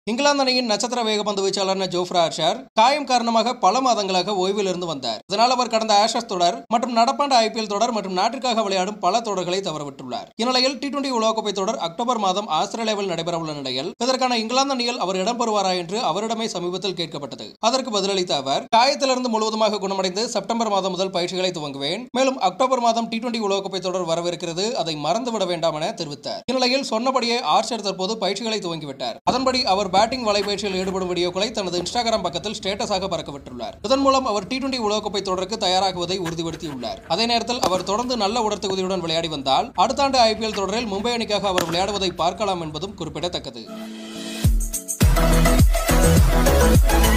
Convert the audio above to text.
இங்கிலாந்து அணியின் நட்சத்திர வேகப்பந்து வீச்சாளரான ஜோஃப்ரா ஆர்ஷர் காயம் காரணமாக பல மாதங்களாக ஓய்வில் இருந்து வந்தார் இதனால் அவர் கடந்த ஆஷஸ் தொடர் மற்றும் நடப்பாண்டு ஐபிஎல் தொடர் மற்றும் நாட்டிற்காக விளையாடும் பல தொடர்களை தவறவிட்டுள்ளார் இந்நிலையில் டி டுவெண்டி உலகக்கோப்பை தொடர் அக்டோபர் மாதம் ஆஸ்திரேலியாவில் நடைபெறவுள்ள நிலையில் இதற்கான இங்கிலாந்து அணியில் அவர் இடம்பெறுவாரா என்று அவரிடமே சமீபத்தில் கேட்கப்பட்டது அதற்கு பதிலளித்த அவர் காயத்திலிருந்து முழுவதுமாக குணமடைந்து செப்டம்பர் மாதம் முதல் பயிற்சிகளை துவங்குவேன் மேலும் அக்டோபர் மாதம் டி டுவெண்டி உலகக்கோப்பை தொடர் வரவிருக்கிறது அதை மறந்துவிட வேண்டாம் என தெரிவித்தார் இந்நிலையில் சொன்னபடியே ஆர்ச்சர் தற்போது பயிற்சிகளை துவங்கிவிட்டார் அதன்படி அவர் பேட்டிங் வலைபயிற்சியில் ஈடுபடும் வீடியோக்களை தனது இன்ஸ்டாகிராம் பக்கத்தில் ஸ்டேட்டஸாக பறக்கவிட்டுள்ளார் இதன் மூலம் அவர் டி டுவெண்டி உலகக்கோப்பை தொடருக்கு தயாராகுவதை உறுதிப்படுத்தியுள்ளார் அதே நேரத்தில் அவர் தொடர்ந்து நல்ல உடற்தகுதியுடன் விளையாடி வந்தால் அடுத்த ஆண்டு ஐபிஎல் தொடரில் மும்பை அணிக்காக அவர் விளையாடுவதை பார்க்கலாம் என்பதும் குறிப்பிடத்தக்கது